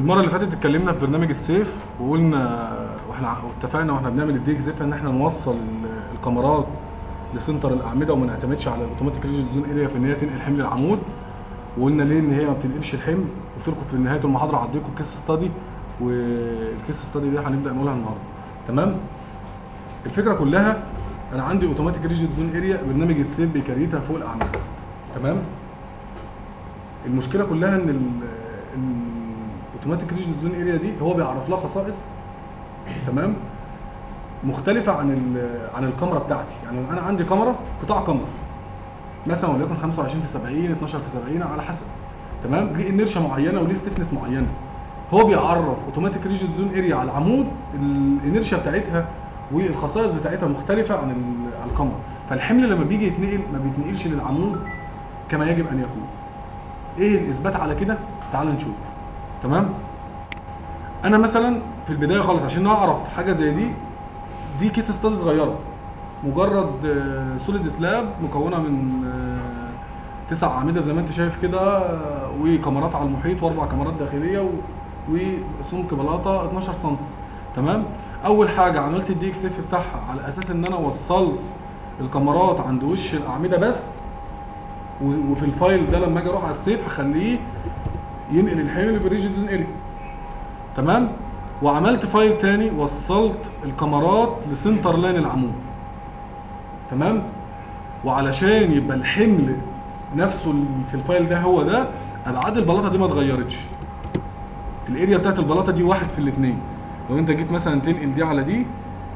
المره اللي فاتت اتكلمنا في برنامج السيف وقلنا واحنا اتفقنا واحنا بنعمل الديك زيف ان احنا نوصل ال- الكاميرات لسنتر الاعمده وما نعتمدش على الاوتوماتيك ريجيد زون اريا في ان هي تنقل حمل العمود وقلنا ليه ان هي ما بتنقلش الحمل قلت لكم في نهايه المحاضره هديكم كيس ستادي والكيس ستادي دي هنبدا نقولها النهارده تمام الفكره كلها انا عندي اوتوماتيك ريجيد زون اريا برنامج السيف بيكريتها فوق الاعمده تمام المشكله كلها ان الاوتوماتيك ريجن زون اريا دي هو بيعرف لها خصائص تمام مختلفه عن ال- عن الكاميرا بتاعتي يعني انا عندي كاميرا قطاع كاميرا مثلا وليكن 25 في 70 12 في 70 على حسب تمام ليه انرشا معينه وليه ستيفنس معينه هو بيعرف اوتوماتيك ريجن زون اريا على العمود الانرشا بتاعتها والخصائص بتاعتها مختلفه عن ال- عن الكاميرا فالحمل لما بيجي يتنقل ما بيتنقلش للعمود كما يجب ان يكون ايه الاثبات على كده تعال نشوف تمام انا مثلا في البدايه خالص عشان اعرف حاجه زي دي دي كيس ستادي صغيره مجرد سوليد سلاب مكونه من آه، تسع اعمده زي ما انت شايف كده آه، وكاميرات على المحيط واربع كاميرات داخليه و- وسمك بلاطه 12 سم تمام اول حاجه عملت الدي اكس اف بتاعها على اساس ان انا وصلت الكاميرات عند وش الاعمده بس و- وفي الفايل ده لما اجي اروح على السيف هخليه ينقل الحمل بالريجيد زون اريا تمام وعملت فايل تاني وصلت الكاميرات لسنتر لاين العمود تمام وعلشان يبقى الحمل نفسه ال- في الفايل ده هو ده ابعاد البلاطه دي ما اتغيرتش الاريا بتاعت البلاطه دي واحد في الاثنين لو انت جيت مثلا تنقل دي على دي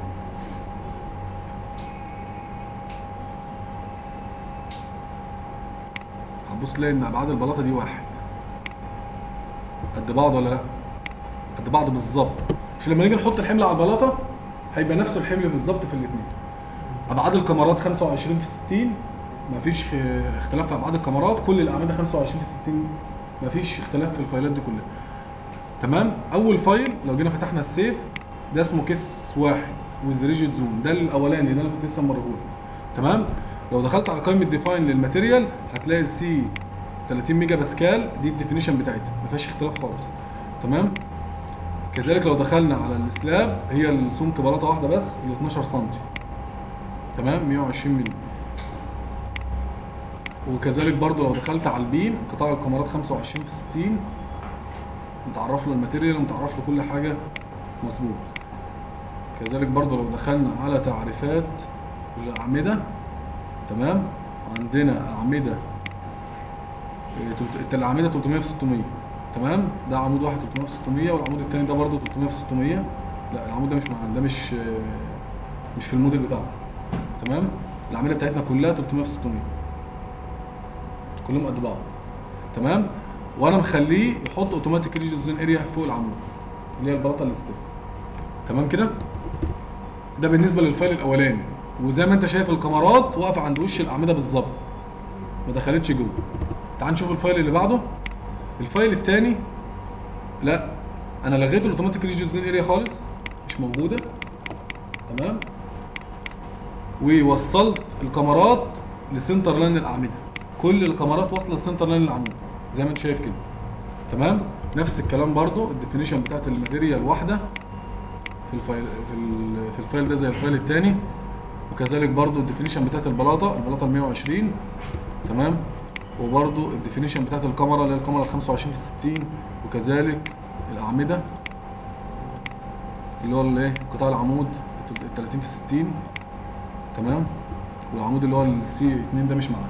هتبص تلاقي ان ابعاد البلاطه دي واحد قد بعض ولا لا قد بعض بالظبط عشان لما نيجي نحط الحمل على البلاطه هيبقى نفس الحمل بالظبط في الاثنين ابعاد الكاميرات 25 في 60 مفيش اه، اختلاف في ابعاد الكاميرات كل الاعمده 25 في 60 مفيش اختلاف في الفايلات دي كلها تمام اول فايل لو جينا فتحنا السيف ده اسمه كيس واحد ويز ريجيد زون ده الاولاني اللي انا كنت لسه مرهولك تمام لو دخلت على قائمه ديفاين للماتيريال هتلاقي سي 30 ميجا باسكال دي الديفينيشن بتاعتها ما فيهاش اختلاف خالص تمام كذلك لو دخلنا على السلاب هي السمك بلاطه واحده بس ال 12 سم تمام 120 مللي وكذلك برضو لو دخلت على البيم قطاع الكاميرات 25 في 60 متعرف له الماتيريال ومتعرف له كل حاجه مظبوط كذلك برضو لو دخلنا على تعريفات الاعمده تمام عندنا اعمده إيه، تلت- الاعمده 300 في 600 تمام ده عمود واحد 300 في 600 والعمود الثاني ده برضو 300 في 600 لا العمود ده مش معانا ده مش آه، مش في الموديل بتاعنا تمام الاعمده بتاعتنا كلها 300 في 600 كلهم قد بعض تمام وانا مخليه يحط اوتوماتيك ريجن زون اريا فوق العمود اللي هي البلاطه الاستيف تمام كده ده بالنسبه للفايل الاولاني وزي ما انت شايف الكاميرات واقفه عند وش الاعمده بالظبط ما دخلتش جوه تعال نشوف الفايل اللي بعده الفايل الثاني لا انا لغيت الاوتوماتيك ريجن زون اريا خالص مش موجوده تمام ووصلت الكاميرات لسنتر لاين الاعمده كل الكاميرات واصله لسنتر لاين العمود زي ما انت شايف كده تمام نفس الكلام برضو الديفينيشن بتاعت الماتيريال واحده في الفايل في, ال- في الفايل ده زي الفايل الثاني وكذلك برضو الديفينيشن بتاعت البلاطه البلاطه ال 120 تمام وبرضو الديفينيشن بتاعت الكاميرا اللي هي الكاميرا ال 25 في 60 وكذلك الاعمده اللي هو الايه قطاع العمود ال 30 في 60 تمام والعمود اللي هو السي 2 ده مش معانا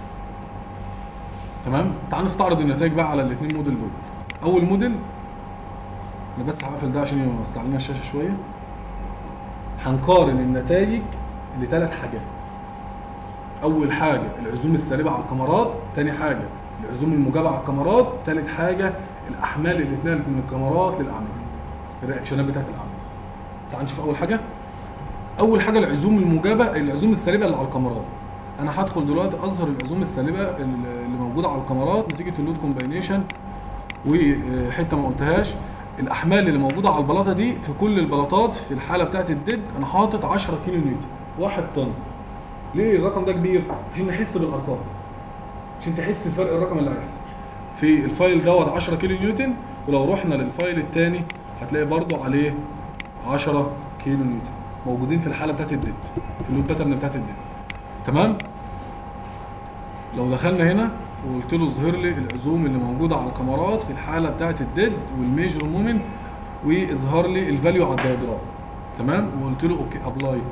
تمام تعال نستعرض النتائج بقى على الاثنين موديل دول اول موديل انا بس هقفل ده عشان يوسع لنا الشاشه شويه هنقارن النتائج لثلاث حاجات اول حاجه العزوم السالبه على الكاميرات تاني حاجه العزوم الموجبه على الكاميرات تالت حاجه الاحمال اللي اتنقلت من الكاميرات للاعمده الرياكشنات بتاعت الاعمده تعال نشوف اول حاجه اول حاجه العزوم الموجبه العزوم السالبه اللي على الكاميرات انا هدخل دلوقتي اظهر العزوم السالبه اللي موجوده على الكاميرات نتيجه اللود كومباينيشن وحته ما قلتهاش الاحمال اللي موجوده على البلاطه دي في كل البلاطات في الحاله بتاعت الديد انا حاطط 10 كيلو نيوتن 1 طن ليه الرقم ده كبير عشان نحس بالارقام عشان تحس بفرق الرقم اللي هيحصل في الفايل دوت 10 كيلو نيوتن ولو رحنا للفايل الثاني هتلاقي برضو عليه 10 كيلو نيوتن موجودين في الحاله بتاعت الديد في اللود باترن بتاعت الديد تمام لو دخلنا هنا وقلت له اظهر لي العزوم اللي موجوده على الكاميرات في الحاله بتاعت الديد والميجر مومنت واظهر لي الفاليو على الدياجرام تمام وقلت له اوكي ابلاي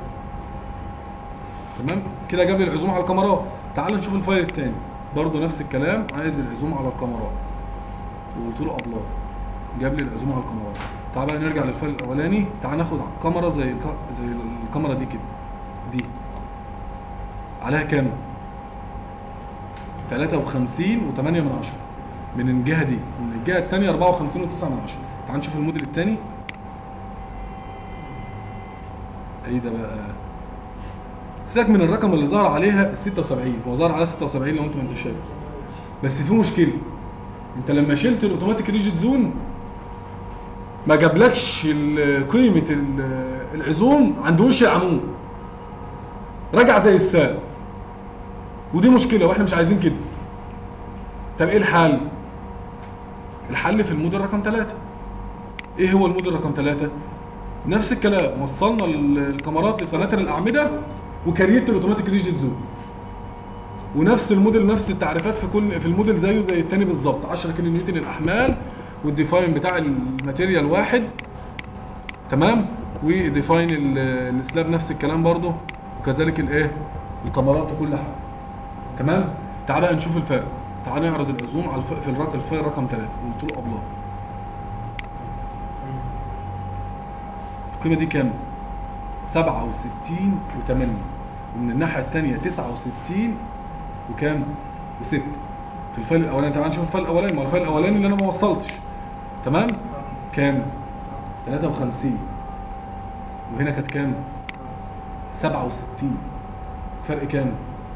تمام كده جاب لي العزوم على الكاميرات تعال نشوف الفايل الثاني برضه نفس الكلام عايز العزوم على الكاميرات وقلت له ابلاي جاب لي العزوم على الكاميرات تعال بقى نرجع للفايل الاولاني تعال ناخد كاميرا زي الك... زي الكاميرا دي كده دي عليها كام 53 و8 من 10 من الجهه دي من الجهه الثانيه 54 و9 من 10 تعال نشوف الموديل الثاني ايه ده بقى سيبك من الرقم اللي ظهر عليها ال 76 هو ظهر عليها 76 لو انت ما انت شايف بس في مشكله انت لما شلت الاوتوماتيك ريجيت زون ما جابلكش ال- قيمه ال- العزوم عند وش العمود رجع زي الساب ودي مشكله واحنا مش عايزين كده طب ايه الحل الحل في الموديل رقم 3 ايه هو الموديل رقم 3 نفس الكلام وصلنا ال- الكاميرات لسناتر الاعمده وكريت الاوتوماتيك ريجيت زون ونفس الموديل نفس التعريفات في كل في الموديل زيه زي التاني بالظبط 10 كيلو نيوتن الاحمال والديفاين بتاع الماتيريال واحد تمام وديفاين ال- السلاب نفس الكلام برضه وكذلك الايه الكاميرات وكل حاجه تمام تعال بقى نشوف الفرق تعال نعرض العزوم على الف... في الرق... الفايل رقم 3 قلت له ابلاي القيمه دي كام 67 و8 ومن الناحيه الثانيه 69 وكام و6 في الفايل الاولاني تعال نشوف الفايل الاولاني ما هو الفايل الاولاني اللي انا ما وصلتش تمام كام 53 وهنا كانت كام 67 فرق كام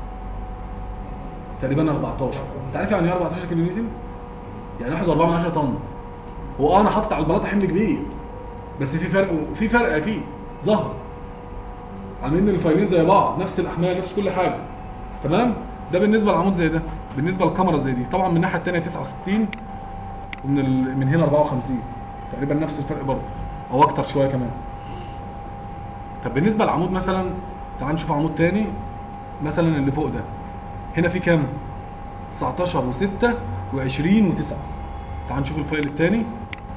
تقريبا 14 انت عارف يعني ايه 14 كيلو نيوتن يعني 1.4 من 10 طن هو اه انا حاطط على البلاطه حمل كبير بس في فرق في فرق اكيد ظهر على ان الفايلين زي بعض نفس الاحمال نفس كل حاجه تمام ده بالنسبه لعمود زي ده بالنسبه للكاميرا زي دي طبعا من الناحيه الثانيه 69 ومن ال... من هنا 54 تقريبا نفس الفرق برضه او اكتر شويه كمان طب بالنسبه للعمود مثلا تعال نشوف عمود تاني مثلا اللي فوق ده هنا في كام 19 و6 و20 و9 تعال نشوف الفايل التاني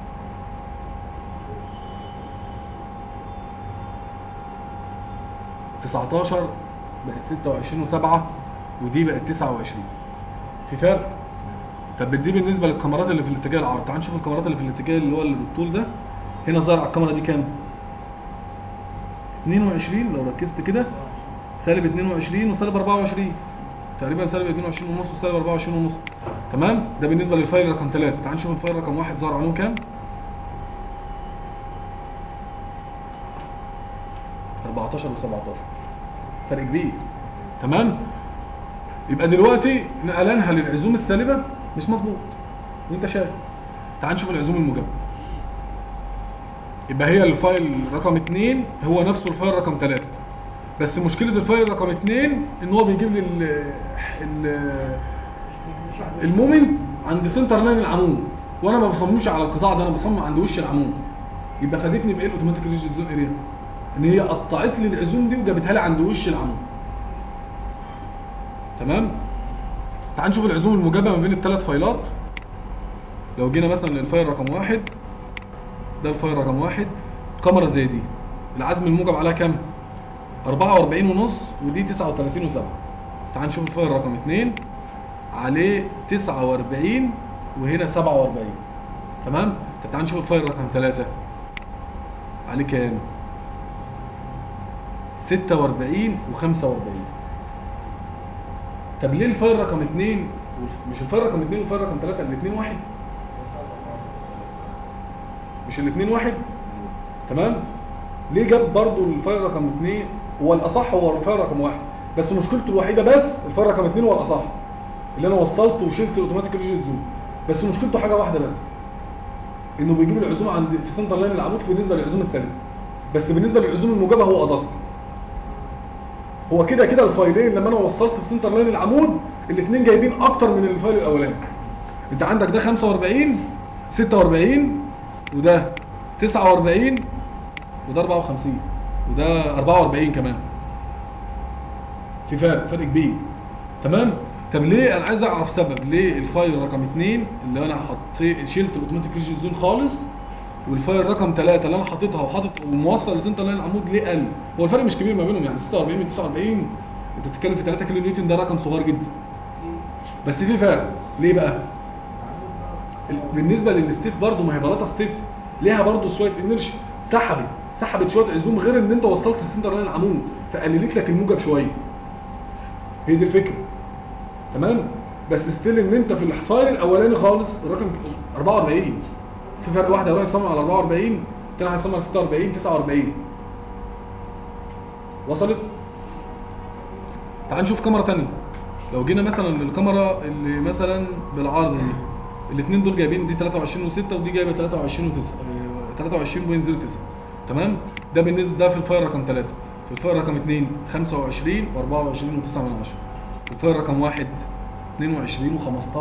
تسعتاشر بقت ستة وعشرين وسبعة ودي بقت تسعة وعشرين في فرق طب دي بالنسبة للكاميرات اللي في الاتجاه العرض تعال نشوف الكاميرات اللي في الاتجاه اللي هو اللي بالطول ده هنا ظاهر على الكاميرا دي كام 22 لو ركزت كده سالب 22 وسالب 24 تقريبا سالب 22 ونص وسالب 24 ونص تمام ده بالنسبه للفايل رقم 3 تعال نشوف الفايل رقم 1 ظهر عليهم كام 14 و17 فرق كبير تمام يبقى دلوقتي نقلانها للعزوم السالبه مش مظبوط وانت شايف تعال نشوف العزوم الموجبه يبقى هي الفايل رقم 2 هو نفسه الفايل رقم 3 بس مشكله الفايل رقم 2 ان هو بيجيب لي ال ال المومنت عند سنتر لاين العمود وانا ما بصممش على القطاع ده انا بصمم عند وش العمود يبقى فادتني بايه الاوتوماتيك ريجيت زون اريا ان هي قطعت لي العزوم دي وجابتها لي عند وش العمود تمام تعال نشوف العزوم الموجبه ما بين الثلاث فايلات لو جينا مثلا للفايل رقم واحد ده الفايل رقم واحد كاميرا زي دي العزم الموجب عليها كام 44 ونص ودي 39 و7 تعال نشوف الفايل رقم 2 عليه 49 وهنا 47 تمام طب تعال نشوف الفايل رقم 3 عليه كام 46 و45 طب ليه الفايل رقم 2 مش الفايل رقم 2 والفايل رقم 3 الاثنين واحد مش الاثنين واحد تمام ليه جاب برضو الفايل رقم 2 هو الاصح هو الفايل رقم واحد بس مشكلته الوحيده بس الفايل رقم 2 هو الاصح اللي انا وصلته وشلت الاوتوماتيك ريجيت زون بس مشكلته حاجه واحده بس انه بيجيب العزوم عند في سنتر لاين العمود بالنسبه للعزوم السالبه بس بالنسبه للعزوم الموجبه هو ادق هو كده كده الفايلين لما انا وصلت السنتر لاين العمود الاثنين جايبين اكتر من الفايل الاولاني انت عندك ده 45 46 وده 49 وده 54 وده 44 كمان في فرق فرق كبير تمام طب ليه انا عايز اعرف سبب ليه الفايل رقم 2 اللي انا حطيت شلت الاوتوماتيك ريجن زون خالص والفايل رقم 3 اللي انا حاططها وحاطط وموصل لسنتر لاين العمود ليه قل هو الفرق مش كبير ما بينهم يعني 46 من 49 انت بتتكلم في 3 كيلو نيوتن ده رقم صغير جدا بس في فرق ليه بقى ال- بالنسبه للستيف برضو ما هي بلاطه ستيف ليها برضو شويه انرشي سحبت سحبت شويه عزوم غير ان انت وصلت السنتر لاين العمود فقللت لك الموجب شويه هي دي الفكره تمام بس ستيل ان انت في الفايل الاولاني خالص الرقم 44 في فرق واحد هيروح يصمم على 44 التاني هيصمم على 46 49 وصلت تعال نشوف كاميرا تانية لو جينا مثلا للكاميرا اللي مثلا بالعرض دي الاثنين دول جايبين دي 23 و6 ودي جايبه 23 و9 23.09 تمام ده بالنسبه ده في الفايل رقم 3 في الفايل رقم 2 25 و24 و9 من 10 في الفايل رقم 1 22 و15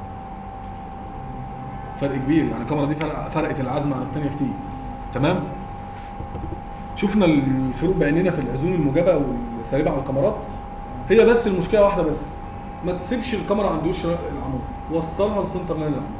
فرق كبير يعني الكاميرا دي فرق فرقت العزم عن الثانيه كتير تمام شفنا الفروق بعينينا في العزوم الموجبه والسريبه على الكاميرات هي بس المشكله واحده بس ما تسيبش الكاميرا عند وش العمود وصلها لسنتر لاين العمود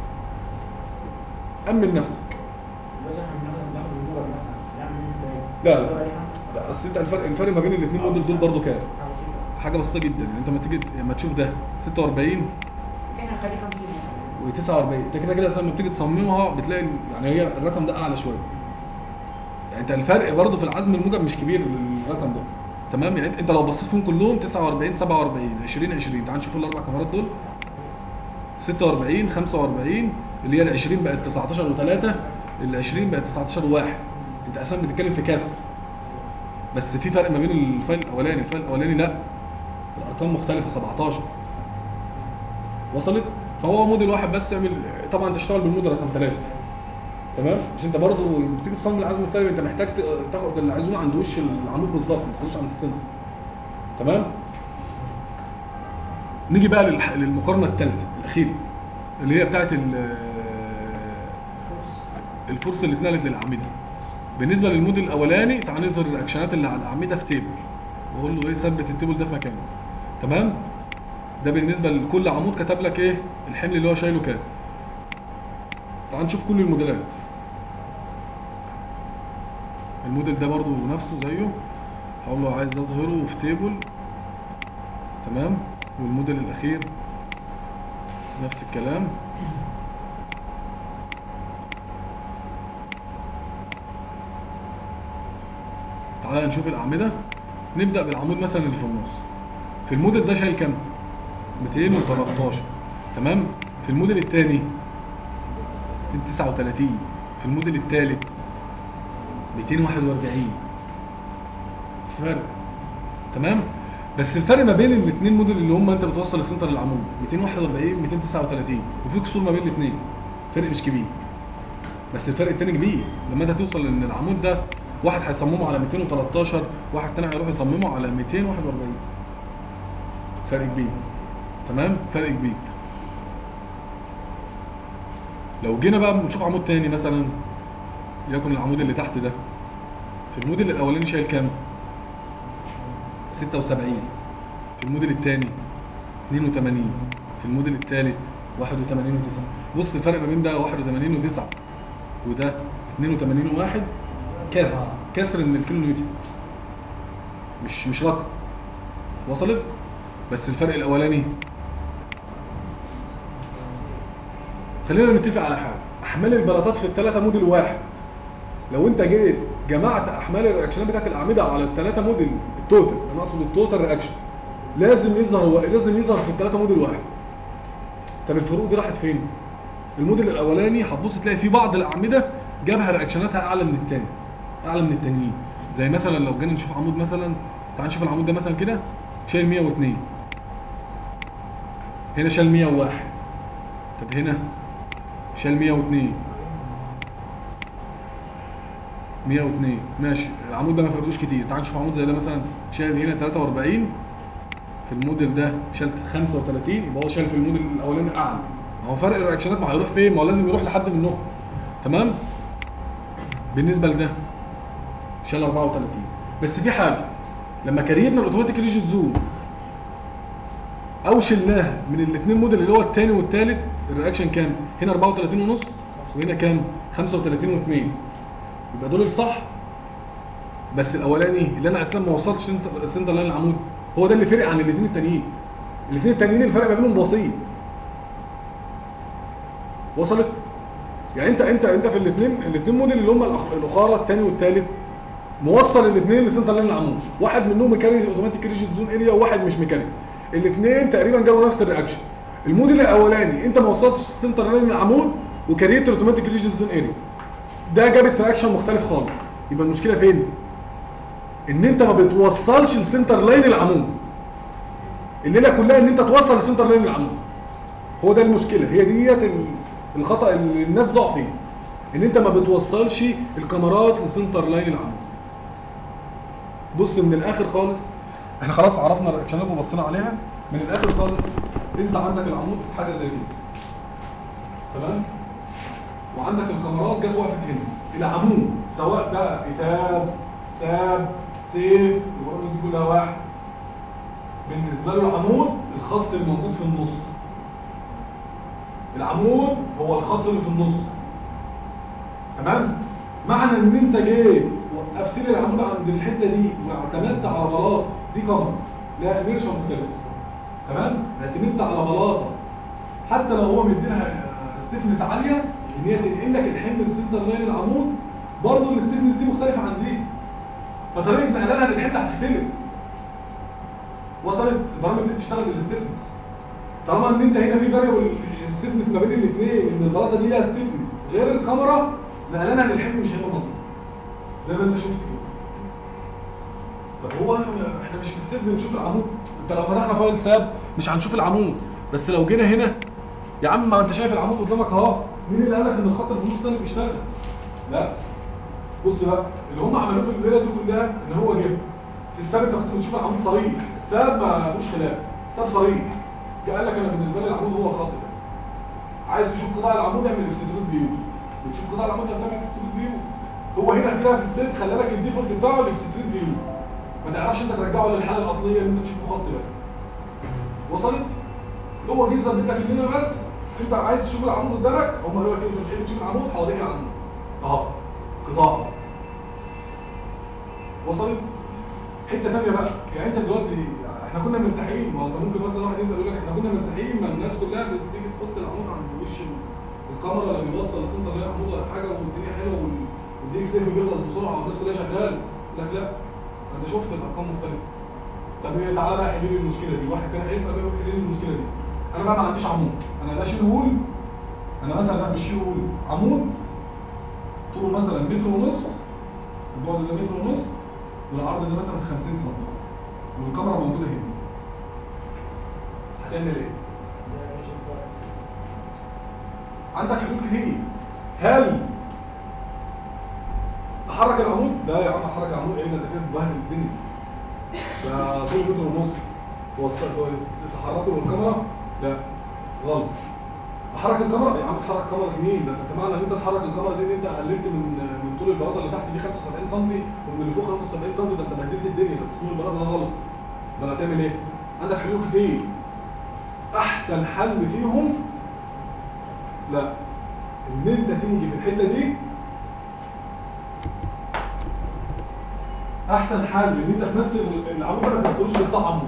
امن نفسك دلوقتي احنا بناخد بناخد الموجب مثلا نعمل ايه لا، لا. صار عليه خمسة؟ لا اصل انت الفرق الفرق ما بين الاثنين موديل دول برضو كام حاجة بسيطة. حاجه بسيطه جدا يعني انت لما تيجي لما تشوف ده 46 ممكن هنخليه 50 يعني. و49 انت كده كده لما بتيجي تصممها بتلاقي ال- يعني هي الرقم ده اعلى شويه يعني انت الفرق برضه في العزم الموجب مش كبير للرقم ده تمام يعني انت- انت لو بصيت فيهم كلهم 49 47 20 20 تعال نشوف الاربع كاميرات دول 46 45 اللي هي ال 20 بقت 19 و3 ال 20 بقت 19 و1 انت اساسا بتتكلم في كسر بس في فرق ما بين الفايل الاولاني الفايل الاولاني لا الارقام مختلفه 17 وصلت فهو موديل واحد بس يعمل طبعا تشتغل بالموديل رقم ثلاثة تمام عشان انت برضه بتيجي تصمم العزم السلبي انت محتاج ت- تاخد العزومه عند وش العمود بالظبط ما تاخدوش عند السن تمام نيجي بقى للح- للمقارنه الثالثه الاخيره اللي هي بتاعت ال- الفرصه اللي اتنقلت للاعمده بالنسبه للموديل الاولاني تعال نظهر الرياكشنات اللي على الاعمده في تيبل واقول له ايه ثبت التيبل ده في مكانه تمام ده بالنسبه لكل عمود كتب لك ايه الحمل اللي هو شايله كام تعال نشوف كل الموديلات الموديل ده برضو نفسه زيه هقول له عايز اظهره في تيبل تمام والموديل الاخير نفس الكلام تعالى نشوف الاعمده نبدا بالعمود مثلا اللي في النص في الموديل ده شايل كام 213 تمام في الموديل الثاني 239 في الموديل الثالث 241 فرق تمام بس الفرق ما بين الاثنين موديل اللي هم انت بتوصل السنتر للعمود 241 239 وفي كسور ما بين الاثنين فرق مش كبير بس الفرق التاني كبير لما انت توصل ان العمود ده واحد هيصممه على 213 واحد تاني هيروح يصممه على 241 فرق كبير تمام فرق كبير لو جينا بقى نشوف عمود تاني مثلا يكن العمود اللي تحت ده في الموديل الاولاني شايل كام 76 في الموديل الثاني 82 في الموديل الثالث 81 و9 بص الفرق ما بين ده 81 و9 وده 82 و1 كسر كسر من الكيلو نيوتن مش مش رقم وصلت بس الفرق الاولاني خلينا نتفق على حاجه احمال البلاطات في الثلاثه موديل واحد لو انت جيت جمعت احمال الرياكشنات بتاعت الاعمده على الثلاثه موديل التوتال انا اقصد التوتال رياكشن لازم يظهر هو لازم يظهر في الثلاثه موديل واحد طب الفروق دي راحت فين الموديل الاولاني هتبص تلاقي في بعض الاعمده جابها رياكشناتها اعلى من الثاني اعلى من التانيين زي مثلا لو جينا نشوف عمود مثلا تعال نشوف العمود ده مثلا كده شايل 102 هنا شال 101 طب هنا شال 102 102 ماشي العمود ده ما فرقوش كتير تعال نشوف عمود زي ده مثلا شايل هنا 43 في الموديل ده شال 35 يبقى هو شال في الموديل الاولاني اعلى ما هو فرق الرياكشنات ما هيروح فين؟ ما هو لازم يروح لحد منهم تمام؟ بالنسبه لده شال 34 بس في حاجه لما كريتنا الاوتوماتيك ريجيت زوم او شلناها من الاثنين موديل اللي هو الثاني والثالث الرياكشن كام؟ هنا 34 ونص وهنا كام؟ 35 و2 يبقى دول الصح بس الاولاني اللي انا اساسا ما وصلتش سنتر- سنتر لاين العمود هو ده اللي فرق عن الاثنين التانيين الاثنين التانيين الفرق ما بينهم بسيط وصلت يعني انت انت انت في الاثنين الاثنين موديل اللي هم الأخ- الاخاره الثاني والثالث موصل الاثنين لسنتر لاين العمود واحد منهم ميكانيك اوتوماتيك ريجيت زون اريا وواحد مش ميكانيك الاثنين تقريبا جابوا نفس الرياكشن الموديل الاولاني انت ما وصلتش سنتر لاين العمود وكريت اوتوماتيك ريجيت زون اريا ده جابت رياكشن مختلف خالص يبقى المشكله فين ان انت ما بتوصلش لسنتر لاين العمود الليله كلها ان انت توصل لسنتر لاين العمود هو ده المشكله هي ديت ال- الخطا اللي الناس بتقع فيه ان انت ما بتوصلش الكاميرات لسنتر لاين العمود بص من الاخر خالص احنا خلاص عرفنا الرياكشنات وبصينا عليها من الاخر خالص انت عندك العمود حاجه زي كده تمام وعندك الكاميرات جت وقفت هنا العمود سواء بقى كتاب ساب سيف البرامج دي كلها واحد بالنسبه له العمود الخط اللي موجود في النص العمود هو الخط اللي في النص تمام معنى ان انت جيت وقفت لي العمود عند الحته دي واعتمدت على بلاطه دي كاميرا لا ميرشه مختلفه تمام اعتمدت على بلاطه حتى لو هو مديلها ستيفنس عاليه ان هي تنقل لك الحمل لسنتر لاين العمود برضه الستيفنس دي مختلفه عن دي فطريقه نقلها للحمل هتختلف وصلت البرامج دي بتشتغل بالستيفنس طالما ان انت هنا في فاريبل ستيفنس ما بين الاثنين ان البلاطه دي لها ستيفنس غير الكاميرا نقلنا للحمل مش هيبقى مظبوط زي ما انت شفت كده طب هو أنا- احنا مش في السيف بنشوف العمود انت لو فتحنا فايل ساب مش هنشوف العمود بس لو جينا هنا يا عم ما انت شايف العمود قدامك اهو مين اللي قال لك ان الخط اللي في النص ده اللي بيشتغل لا بص بقى اللي هم عملوه في الليله دي كلها ان هو جه في الساب انت كنت بتشوف العمود صريح الساب ما فيهوش خلاف الساب صريح جه قال لك انا بالنسبه لي العمود هو الخط ده عايز تشوف قطاع العمود اعمل اكسترود فيو بتشوف قطاع العمود بتعمل اكسترود فيو هو هنا كده في السيف خلى لك الديفولت بتاعه الاكسترود فيو ما تعرفش انت ترجعه للحاله الاصليه ان انت تشوفه خط بس وصلت هو جه ظبط لك الدنيا بس انت عايز تشوف العمود قدامك هم قالوا لك انت بتحب تشوف العمود حواليك العمود اهو قطاع وصلت حته ثانيه بقى يعني انت دلوقتي احنا كنا مرتاحين ما هو انت ممكن مثلا واحد يسال يقول لك احنا كنا مرتاحين ما الناس كلها بتيجي تحط العمود عند وش ال- الكاميرا ولا بيوصل لسنتر لاين عمود ولا حاجه والدنيا حلوه وال- والديك سيف بيخلص بسرعه والناس كلها شغاله يقول لك لا انت شفت الارقام مختلفه طب ايه تعالى بقى حل لي المشكله دي واحد كان هيسال بقى حل لي المشكله دي انا بقى ما عنديش عمود انا ده شيل وول انا مثلا لا مش شيل وول عمود طوله مثلا متر ونص البعد ده متر ونص والعرض ده مثلا 50 سم والكاميرا موجوده هنا هتعمل ايه؟ عندك حلول كتير هل احرك العمود؟ لا يا عم احرك العمود ايه ده انت كده بتبهدل الدنيا ده طول متر ونص توصل تحركه بالكاميرا؟ لا غلط احرك الكاميرا يا عم تحرك الكاميرا يمين ده انت معنى ان انت تحرك الكاميرا دي ان انت قللت من من طول البلاطه اللي تحت دي 75 سم ومن اللي فوق 75 سم ده انت بهدلت الدنيا ده تصميم البلاطه ده غلط ده هتعمل ايه؟ عندك حلول كتير احسن حل فيهم لا ان انت تيجي في الحته دي احسن حل ان انت تمثل العمود ده ما تمثلوش بقطاع عمود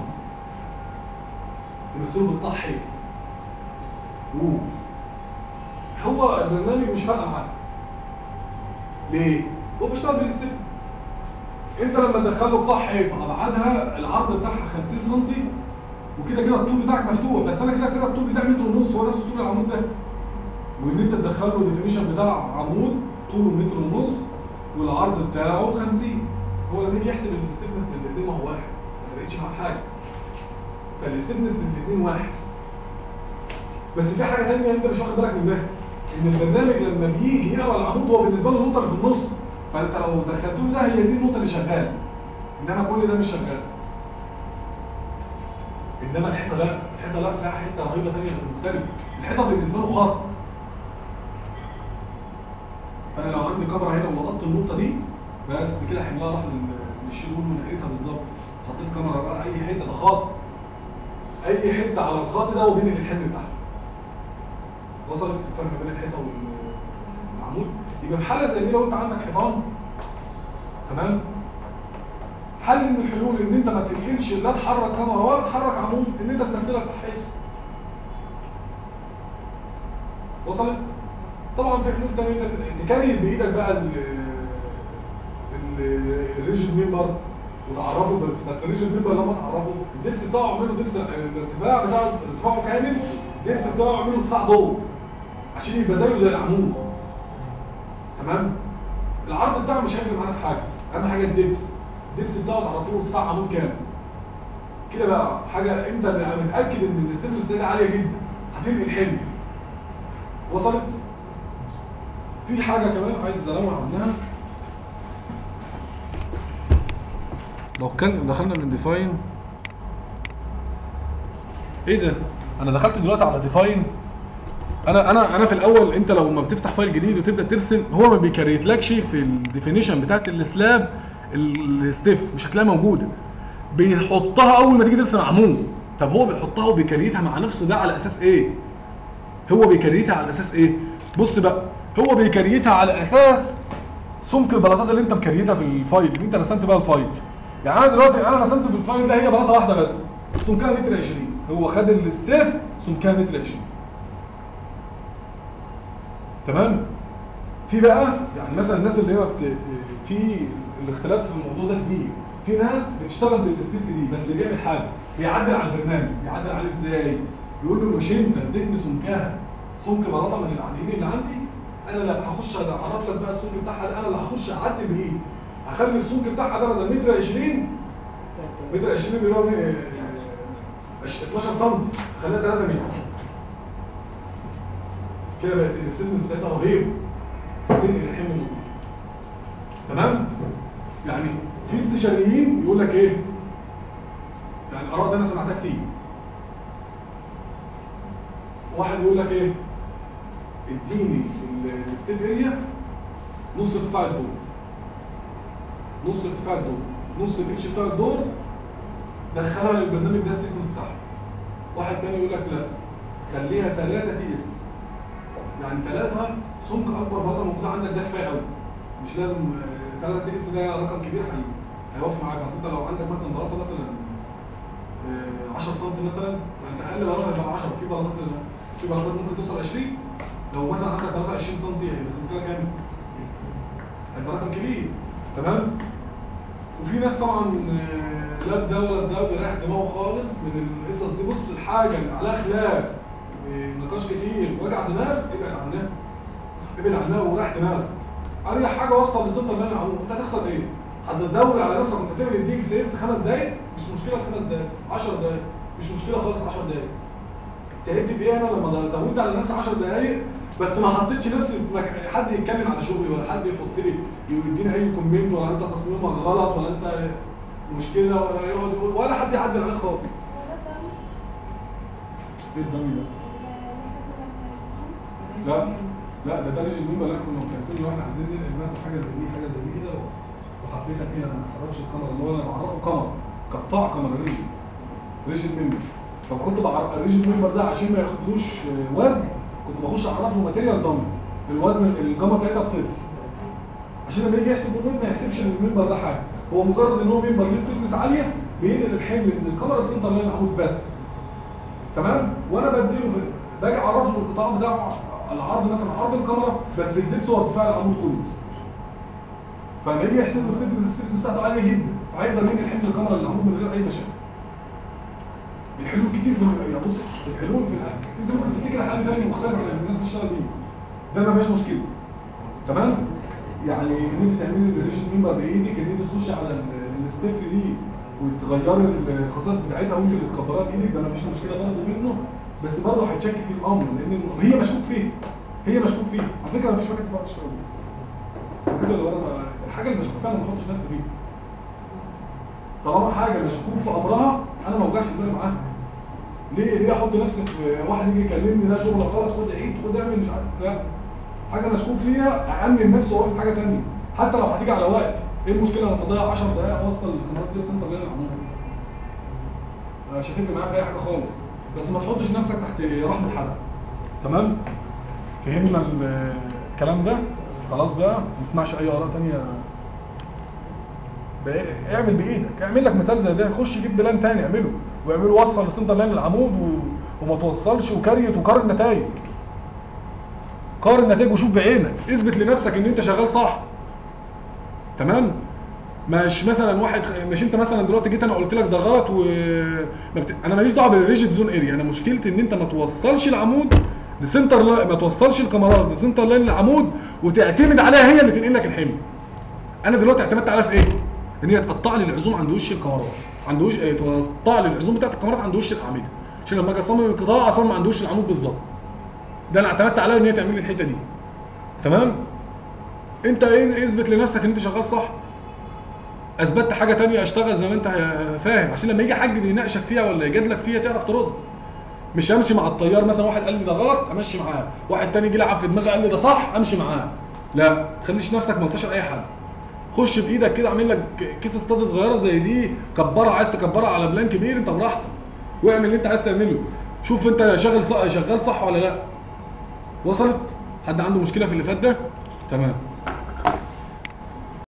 تمثله بقطاع حيط اوه هو البرنامج مش فارقه معاه ليه؟ هو بيشتغل بالستيفنس انت لما تدخل له قطاع حيطه ابعادها العرض بتاعها 50 سم وكده كده الطول بتاعك مفتوح بس انا كده كده الطول بتاعي متر ونص هو نفس طول العمود ده وان انت تدخل له الديفينيشن بتاع عمود طوله متر ونص والعرض بتاعه 50 هو لما يجي يحسب الستيفنس للاثنين ما هو واحد ما فرقتش مع حاجه فالستيفنس للاثنين واحد بس في حاجه ثانيه انت مش واخد بالك منها ان البرنامج لما بيجي يقرا العمود هو بالنسبه له النقطه اللي في النص فانت لو دخلت له ده هي دي النقطه اللي شغاله انما كل ده مش شغال انما الحيطه لا الحيطه لا فيها حته رهيبه ثانيه مختلفه الحيطه بالنسبه له خط انا لو عندي كاميرا هنا ولقطت النقطه دي بس كده حملها راح لل- للشيلون ولقيتها بالظبط حطيت كاميرا بقى اي حته ده خط اي حته على الخط ده وبين الحمل بتاعها وصلت الفرق بين الحيطه وال- والعمود يبقى في حاله زي دي لو انت عندك حيطان تمام حل من الحلول ان انت ما تنقلش لا تحرك كاميرا ولا تحرك عمود ان انت تنزلها تحت وصلت طبعا في حلول تانية انت تكري بايدك بقى ال ال- الريجيد ميمبر وتعرفه بال- بس الريجيد ميمبر لما تعرفه الدبس بتاعه اعمله دبس الارتفاع بتاعه ارتفاعه كامل الدبس بتاعه اعمله ارتفاع ضوء عشان يبقى زيه زي العمود تمام العرض بتاعه مش هيفرق معانا في حاجه اهم حاجه الدبس الدبس بتاعه تعرفه له ارتفاع عمود كام كده بقى حاجه انت متاكد ان الستيرنس دي عاليه جدا هتنقل حمل وصلت في حاجه كمان عايز انوه عنها لو كان دخلنا من ديفاين ايه ده انا دخلت دلوقتي على ديفاين انا انا انا في الاول انت لو ما بتفتح فايل جديد وتبدا ترسم هو ما بيكريتلكش في الديفينيشن بتاعت السلاب الستيف مش هتلاقيها موجوده بيحطها اول ما تيجي ترسم عمود طب هو بيحطها وبيكريتها مع نفسه ده على اساس ايه هو بيكريتها على اساس ايه بص بقى هو بيكريتها على اساس سمك البلاطات اللي انت مكريتها في الفايل اللي انت رسمت بقى الفايل يعني انا دلوقتي انا رسمت في الفايل ده هي بلاطه واحده بس سمكها متر 20 هو خد الستيف سمكها متر 20 تمام في بقى يعني مثلا الناس اللي هي بت... في الاختلاف في الموضوع ده كبير في ناس بتشتغل بالستيف دي بس بيعمل حاجه بيعدل على البرنامج بيعدل عليه ازاي يقول له مش انت اديتني سمكها سمك بلاطه من العاديين اللي عندي انا لا هخش اعرف لك بقى السمك بتاعها ده انا اللي هخش اعدل بايدي هخلي السمك بتاعها ده بدل متر 20 متر 20 اللي هو م- آه، 12 سم خليها 3 متر كده بقت السيلنس بتاعتها رهيبه هتنقل الحمل مظبوط تمام يعني في استشاريين يقول لك ايه يعني الاراء دي انا سمعتها كتير واحد يقول لك ايه اديني ال- الستيف اريا نص ارتفاع الدور نص ارتفاع الدور نص الاتش بتاع الدور دخلها للبرنامج ده السيكونس بتاعها واحد تاني يقول لك لا خليها 3 تي اس يعني ثلاثة سمك اكبر بلاطه موجوده عندك ده كفايه قوي مش لازم 3 تي اس ده رقم كبير هي هيوافق معاك بس انت لو عندك مثلا بلاطه مثلا آه، 10 سم مثلا انت اقل بلاطه هيبقى 10 في بلاطات في بلاطات ممكن توصل 20 لو مثلا عندك بلاطه 20 سم هيبقى سمكها كام؟ هيبقى رقم كبير تمام؟ وفي ناس طبعا آه، لا ده ولا ده بيريح دماغه خالص من القصص دي بص الحاجه اللي عليها خلاف نقاش كتير وجع دماغ ابعد عنها ابعد عنها وريح دماغك اريح حاجه وصل لسنتر اللي انا انت هتخسر ايه؟ هتزود على نفسك انت تعمل الديك سيف في خمس دقايق مش مشكله في خمس دقايق 10 دقايق مش مشكله خالص 10 دقايق تعبت في ايه انا لما زودت على نفسي 10 دقايق بس ما حطيتش نفسي في مك- حد يتكلم على شغلي ولا حد يحط لي يديني اي كومنت ولا انت تصميمك غلط ولا انت مشكله ولا يقعد يقول ولا حد يعدل عليك خالص ايه الضمير ده؟ لا لا ده ده ريجن مين ولا كنا مكتبين واحنا عايزين ننقل مثلا حاجه زي دي حاجه زي دي كده وحبيتها كده ما اتحركش الكاميرا اللي هو انا بعرفه كاميرا قطاع كاميرا ريجن ريجن ممبر فكنت بعرف الريجن ممبر ده عشان ما ياخدلوش آه، وزن كنت بخش اعرف له ماتيريال ضمن الوزن الجاما بتاعتها بصفر عشان لما يجي يحسب المهم ما يحسبش ان الممبر ده حاجه هو مجرد ان هو ممبر ليه ستيفنس عاليه بينقل الحمل من الكاميرا للسنتر لاين عمود بس تمام وانا بديله في باجي اعرف له القطاع بتاعه العرض مثلا عرض الكاميرا بس الدبس هو ارتفاع العمود كله فلما يجي يحسب له ستيفنس الستيفنس بتاعته عاليه جدا فهيقدر ينقل حمل الكاميرا للعمود من غير اي مشاكل الحلول كتير في ال- يا بص الحلول في الحل انت ممكن تفتكر حل تاني مختلف عن اللي الناس بتشتغل بيه ده ما فيهاش مشكله تمام يعني ان انت تعملي الريجن ميمبر بايدك ان انت تخش على ال- الستيف دي وتغيري الخصائص بتاعتها وانت اللي تكبرها بايدك ده ما فيش مشكله برضه منه بس برضه هيتشك في الامر لان هي مشكوك فيه هي مشكوك فيه على فكره ما فيش مكاتب بقى تشتغل بيها الحاجه اللي ورا الحاجه اللي مشكوك فيها انا ما بحطش نفسي فيها طالما حاجه مشكوك في امرها انا ما اوجعش دماغي معاها ليه ليه احط نفسي في واحد يجي يكلمني ده شغل غلط خد عيد خد اعمل مش عارف لا حاجه مشكوك فيها امن نفسي واروح لحاجه ثانيه حتى لو هتيجي على وقت ايه المشكله لما اضيع 10 دقائق اوصل الكاميرات دي لسنتر لين العمود مش هتفرق معايا في اي حاجه خالص بس ما تحطش نفسك تحت رحمه حد تمام فهمنا ال- الكلام ده خلاص بقى ما نسمعش اي اراء تانية بقى- اعمل بايدك اعمل لك مثال زي ده خش جيب بلان تاني اعمله واعمله وصل لسنتر لاين العمود و... وما توصلش وكريت وقارن نتائج قارن نتائج وشوف بعينك اثبت لنفسك ان انت شغال صح تمام مش مثلا واحد مش انت مثلا دلوقتي جيت انا قلت لك ده غلط و ما بت... انا ماليش دعوه بالريجيد زون اريا انا مشكلتي ان انت ما توصلش العمود لسنتر لا... ما توصلش الكاميرات لسنتر لاين العمود وتعتمد عليها هي اللي تنقل لك الحمل انا دلوقتي اعتمدت عليها في ايه؟ ان هي تقطع لي العزوم عند وش الكاميرات عند وش ايه تقطع لي العزوم بتاعت الكاميرات عند وش الاعمده عشان لما اجي اصمم القطاع اصمم عند وش العمود بالظبط ده انا اعتمدت عليها ان هي تعمل لي الحته دي تمام انت ايه اثبت لنفسك ان انت شغال صح اثبتت حاجه تانية اشتغل زي ما انت فاهم عشان لما يجي حد يناقشك فيها ولا يجادلك فيها تعرف ترد مش همشي مع التيار مثلا واحد قال لي ده غلط امشي معاه واحد تاني جه لعب في دماغي قال لي ده صح امشي معاه لا ما تخليش نفسك ملطشه لاي حد خش بايدك كده اعمل لك كيس استاد صغيره زي دي كبرها عايز تكبرها على بلان كبير انت براحتك واعمل اللي انت عايز تعمله شوف انت شغال صح شغال صح ولا لا وصلت حد عنده مشكله في اللي فات ده تمام